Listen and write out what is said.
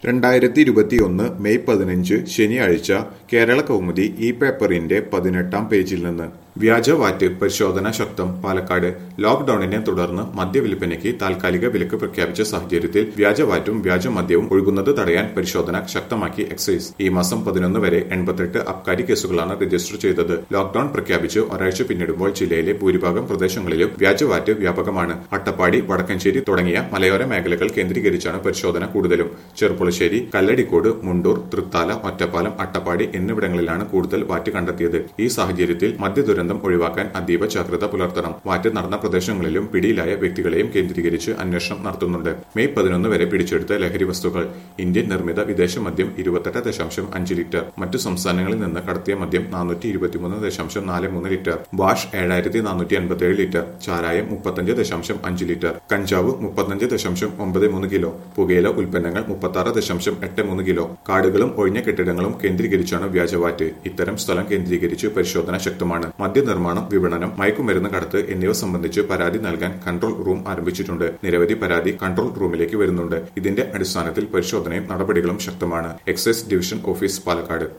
രണ്ടായിരത്തി ഇരുപത്തിയൊന്ന് മെയ് പതിനഞ്ച് ശനിയാഴ്ച കേരള കൗമുദി ഈ പേപ്പറിന്റെ പതിനെട്ടാം പേജിൽ നിന്ന് വ്യാജ വാറ്റ് പരിശോധന ശക്തം പാലക്കാട് ലോക്ഡൌണിനെ തുടർന്ന് മദ്യവിൽപ്പനയ്ക്ക് താൽക്കാലിക വിലക്ക് പ്രഖ്യാപിച്ച സാഹചര്യത്തിൽ വ്യാജ വാറ്റും വ്യാജ മദ്യവും ഒഴുകുന്നത് തടയാൻ പരിശോധന ശക്തമാക്കി എക്സൈസ് ഈ മാസം പതിനൊന്ന് വരെ എൺപത്തെട്ട് അബ്കാരി കേസുകളാണ് രജിസ്റ്റർ ചെയ്തത് ലോക്ഡൌൺ പ്രഖ്യാപിച്ച് ഒരാഴ്ച പിന്നിടുമ്പോൾ ജില്ലയിലെ ഭൂരിഭാഗം പ്രദേശങ്ങളിലും വ്യാജ വാറ്റ് വ്യാപകമാണ് അട്ടപ്പാടി വടക്കഞ്ചേരി തുടങ്ങിയ മലയോര മേഖലകൾ കേന്ദ്രീകരിച്ചാണ് പരിശോധന കൂടുതലും ചെറുപ്പുളശ്ശേരി കല്ലടിക്കോട് മുണ്ടൂർ തൃത്താല ഒറ്റപ്പാലം അട്ടപ്പാടി എന്നിവിടങ്ങളിലാണ് കൂടുതൽ വാറ്റ് കണ്ടെത്തിയത് ഈ സാഹചര്യത്തിൽ മദ്യദുരന്തം ഒഴിവാക്കാൻ അതീവ ജാഗ്രത പുലർത്തണം വാറ്റ് നടന്ന പ്രദേശങ്ങളിലും പിടിയിലായ വ്യക്തികളെയും കേന്ദ്രീകരിച്ച് അന്വേഷണം നടത്തുന്നുണ്ട് മെയ് പതിനൊന്ന് വരെ പിടിച്ചെടുത്ത ലഹരി വസ്തുക്കൾ ഇന്ത്യൻ നിർമ്മിത വിദേശ മദ്യം ഇരുപത്തെട്ട് ദശാംശം അഞ്ച് ലിറ്റർ മറ്റു സംസ്ഥാനങ്ങളിൽ നിന്ന് കടത്തിയ മദ്യം നാനൂറ്റി ഇരുപത്തിമൂന്ന് ദശാംശം നാല് മൂന്ന് ലിറ്റർ വാഷ് ഏഴായിരത്തി നാനൂറ്റി അൻപത്തിയേഴ് ലിറ്റർ ചാരായം മുപ്പത്തഞ്ച് ദശാംശം അഞ്ച് ലിറ്റർ കഞ്ചാവ് മുപ്പത്തഞ്ച് ദശാംശം ഒമ്പത് മൂന്ന് കിലോ പുകയില ഉൽപ്പന്നങ്ങൾ മുപ്പത്തി ദശാംശം എട്ട് മൂന്ന് കിലോ കാടുകളും ഒഴിഞ്ഞ കെട്ടിടങ്ങളും കേന്ദ്രീകരിച്ചാണ് വ്യാജവാറ്റ് ഇത്തരം സ്ഥലം കേന്ദ്രീകരിച്ച് പരിശോധന ശക്തമാണ് മദ്യനിർമ്മാണം വിപണനം മയക്കുമരുന്ന് കടത്ത് എന്നിവ സംബന്ധിച്ച് പരാതി നൽകാൻ കൺട്രോൾ റൂം ആരംഭിച്ചിട്ടുണ്ട് നിരവധി പരാതി കൺട്രോൾ റൂമിലേക്ക് വരുന്നുണ്ട് ഇതിന്റെ അടിസ്ഥാനത്തിൽ പരിശോധനയും നടപടികളും ശക്തമാണ് എക്സൈസ് ഡിവിഷൻ ഓഫീസ് പാലക്കാട്